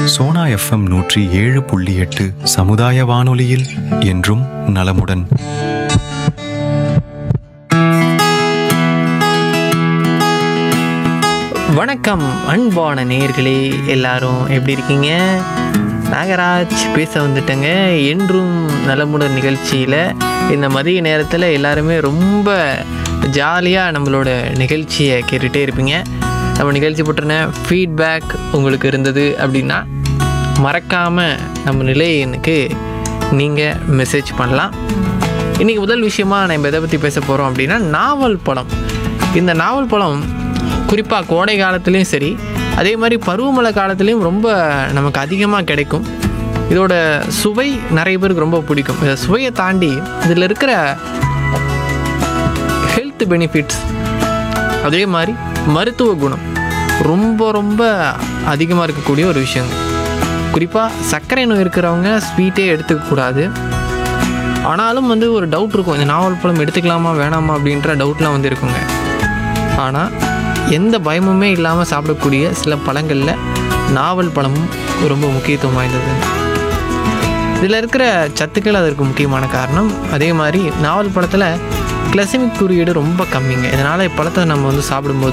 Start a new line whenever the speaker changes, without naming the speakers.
Sona FM நூற்றி ஏழு புள்ளி எட்டு சமுதாய வானொலியில் என்றும் நலமுடன்
வணக்கம் அன்பான நேயர்களே எல்லாரும் எப்படி இருக்கீங்க நாகராஜ் பேச வந்துட்டேங்க என்றும் நலமுடன் நிகழ்ச்சியில் இந்த மதிய நேரத்தில் எல்லாருமே ரொம்ப ஜாலியாக நம்மளோட நிகழ்ச்சியை கேட்டுகிட்டே இருப்பீங்க நம்ம நிகழ்ச்சி பற்றின ஃபீட்பேக் உங்களுக்கு இருந்தது அப்படின்னா மறக்காமல் நம்ம நிலையனுக்கு நீங்கள் மெசேஜ் பண்ணலாம் இன்றைக்கி முதல் விஷயமா நம்ம எதை பற்றி பேச போகிறோம் அப்படின்னா நாவல் பழம் இந்த நாவல் பழம் குறிப்பாக கோடை காலத்துலேயும் சரி அதே மாதிரி பருவமழை காலத்துலேயும் ரொம்ப நமக்கு அதிகமாக கிடைக்கும் இதோட சுவை நிறைய பேருக்கு ரொம்ப பிடிக்கும் இந்த சுவையை தாண்டி இதில் இருக்கிற ஹெல்த் பெனிஃபிட்ஸ் அதே மாதிரி மருத்துவ குணம் ரொம்ப ரொம்ப அதிகமாக இருக்கக்கூடிய ஒரு விஷயம் குறிப்பாக சர்க்கரை நோய் இருக்கிறவங்க ஸ்வீட்டே எடுத்துக்கக்கூடாது ஆனாலும் வந்து ஒரு டவுட் இருக்கும் இந்த நாவல் பழம் எடுத்துக்கலாமா வேணாமா அப்படின்ற டவுட்லாம் வந்து இருக்குங்க ஆனால் எந்த பயமுமே இல்லாமல் சாப்பிடக்கூடிய சில பழங்களில் நாவல் பழமும் ரொம்ப முக்கியத்துவம் வாய்ந்தது இதில் இருக்கிற சத்துக்கள் அதற்கு முக்கியமான காரணம் அதே மாதிரி நாவல் பழத்தில் கிளசிமிக் குறியீடு ரொம்ப கம்மிங்க இதனால் இப்பழத்தை நம்ம வந்து சாப்பிடும்போது